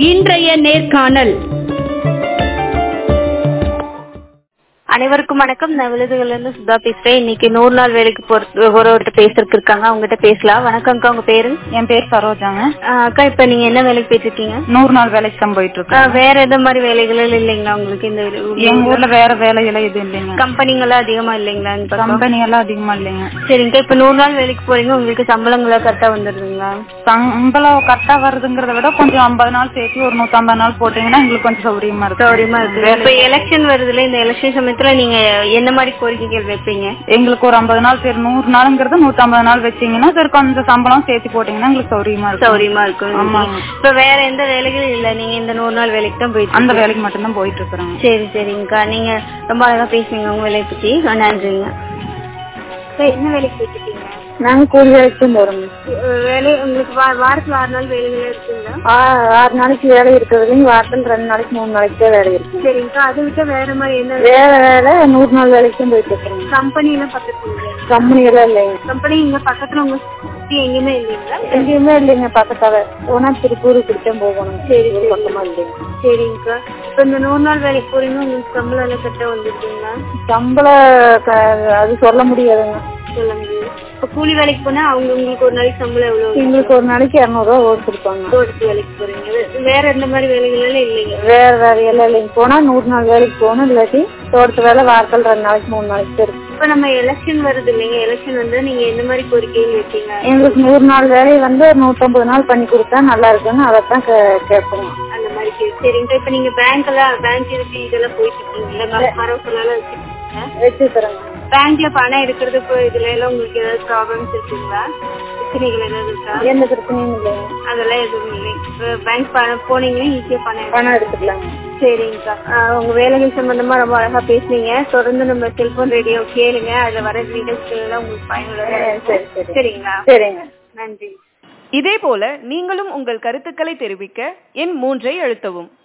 இன்றைய நேர்காணல் அனைவருக்கும் வணக்கம் நான் விழுதுகள்ல இருந்து சுதா பேசுறேன் இன்னைக்கு நூறு நாள் வேலைக்கு போறது ஒருவர்கிட்ட பேசுறதுக்கு இருக்காங்க அவங்ககிட்ட பேசலாம் வணக்கம்க்கா உங்க பேரு என் பேர் சரோஜாங்க ஆஹ் அக்கா இப்ப நீங்க என்ன வேலைக்கு போயிட்டு இருக்கீங்க நூறு நாள் வேலைக்கு தான் போயிட்டு இருக்கேன் ஆஹ் வேற எந்த மாதிரி வேலைகள் இல்லைங்களா உங்களுக்கு இந்த எங்க ஊர்ல வேற வேலையெல்லாம் எதுவும் இல்லைங்க கம்பெனிங்கெல்லாம் அதிகமா இல்லைங்களா இந்த பக்கம்? கம்பெனி எல்லாம் அதிகமா இல்லைங்க சரிங்கக்கா இப்ப நூறு நாள் வேலைக்கு போறீங்க உங்களுக்கு சம்பளங்களா கரெக்டா வந்துடுதுங்களா சம்பளம் கரெக்டா வருதுங்கிறத விட கொஞ்சம் ஐம்பது நாள் சேர்த்து ஒரு நூத்தம்பது நாள் போட்டீங்கன்னா எங்களுக்கு கொஞ்சம் சௌரியமா இருக்கு சௌரியமா இருக்கு இப்ப எலெக்ஷன் வருதுல இந்த எலெக்ஷன் சமயத்துல நீங்க என்ன மாதிரி கோரிக்கைகள் வைப்பீங்க எங்களுக்கு ஒரு ஐம்பது நாள் சரி நூறு நாளுங்கிறது நூத்தம்பது நாள் வச்சீங்கன்னா சரி கொஞ்சம் சம்பளம் சேர்த்து போட்டீங்கன்னா எங்களுக்கு சௌரியமா இருக்கும் சௌரியமா இருக்கும் ஆமாங்க. இப்ப வேற எந்த வேலைகளும் இல்ல நீங்க இந்த நூறு நாள் வேலைக்கு தான் போயிட்டு அந்த வேலைக்கு மட்டும்தான் போயிட்டு இருக்கிறோங்க சரி சரிங்கக்கா நீங்க ரொம்ப அழகா பேசுனீங்க உங்க வேலையை பத்தி நன்றிங்க அக்கா, என்ன வேலைக்கு போயிட்டு இருக்கீங்க நாங்க கூலி வேலைக்கு தான் போறோம் அஹ் வேலை உங்களுக்கு வா- வாரத்துல ஆறு நாள் வேலைகள் இருக்குங்களா ஆ- ஆறு நாளைக்கு வேலை இருக்கிறதுலையும் வாரத்தில் ரெண்டு நாளைக்கு மூணு நாளைக்கு தான் வேலை இருக்கு சரிங்கக்கா அதை விட்டு வேற மாதிரி என்ன வேலை வேலை நூறு நாள் வேலைக்கு தான் போயிட்டு இருக்கிறோம் கம்பெனி எல்லாம் பக்கத்துல கம்பெனி எல்லாம் இல்லைங்க கம்பெனி இங்க பக்கத்துல உங்க சுத்தி எங்கேயுமே இல்லைங்களா எங்கேயுமே இல்லைங்க பக்கத்தால போனா திருப்பூர் இப்படித்தான் போகணும் சரி ஒரு பக்கமா இல்லைங்க சரிங்கக்கா இப்ப இந்த நூறு நாள் வேலைக்கு போறீங்க உங்களுக்கு சம்பளம் எல்லாம் கரெக்டா வந்துருக்குங்களா சம்பளம் க- அது சொல்ல முடியாதுங்க சொல்ல முடியும் இப்ப கூலி வேலைக்கு போனா அவங்க உங்களுக்கு ஒரு நாளைக்கு சம்பளம் எவ்வளவு எங்களுக்கு ஒரு நாளைக்கு இரநூறுவா ஓட்டு கொடுப்பாங்க தோட்டத்து வேலைக்கு போறீங்க வே- வேற எந்த மாதிரி வேலைகள் எல்லாம் இல்லைங்க வேற வேற எல்லாம் இல்லைங்க போனா நூறு நாள் வேலைக்கு போகணும் இல்லாட்டி தோட்டத்து வேலை வாரத்தில் ரெண்டு நாளைக்கு மூணு நாளைக்கு தான் இருக்கு இப்ப நம்ம எலெக்ஷன் வருது இல்லைங்க எலெக்ஷன் வந்து நீங்க எந்த மாதிரி கோரிக்கைகள் வைப்பீங்க எங்களுக்கு நூறு நாள் வேலையை வந்து ஒரு நூற்றம்பது நாள் பண்ணி கொடுத்தா நல்லா இருக்குன்னு அதைத்தான் கே- கேட்போம் அந்த மாதிரி கே- சரிங்க இப்ப நீங்க பேங்க்ல பேங்க் இருக்கு இதெல்லாம் போயிட்டு இருக்கீங்கல்ல மரத்துல எல்லாம் வச்சிருக்கீங்க வச்சுக்கிறேங்க பேங்க்ல பணம் எடுக்கிறது இப்போ இதுல எல்லாம் உங்களுக்கு ஏதாவது ப்ராப்ளம்ஸ் இருக்குங்களா பிரச்சனைகள் ஏதாவது இருக்கா எந்த பிரச்சனையும் இல்லைங்க அதெல்லாம் எதுவும் இல்லை பேங்க் பணம் போனீங்கன்னா ஈஸியா பணம் எடுக்கலாம். பணம் எடுத்துக்கலாங்க சரிங்கக்கா ஆஹ் உங்க வேலைகள் சம்பந்தமா ரொம்ப அழகா பேசுனீங்க தொடர்ந்து நம்ம செல்போன் ரேடியோ கேளுங்க அதுல வர நிகழ்ச்சிகள் எல்லாம் உங்களுக்கு பயனுள்ளதா இருக்கும். சரி, சரி. சரிங்களா சரிங்க நன்றி இதேபோல நீங்களும் உங்கள் கருத்துக்களை தெரிவிக்க எண் மூன்றை அழுத்தவும்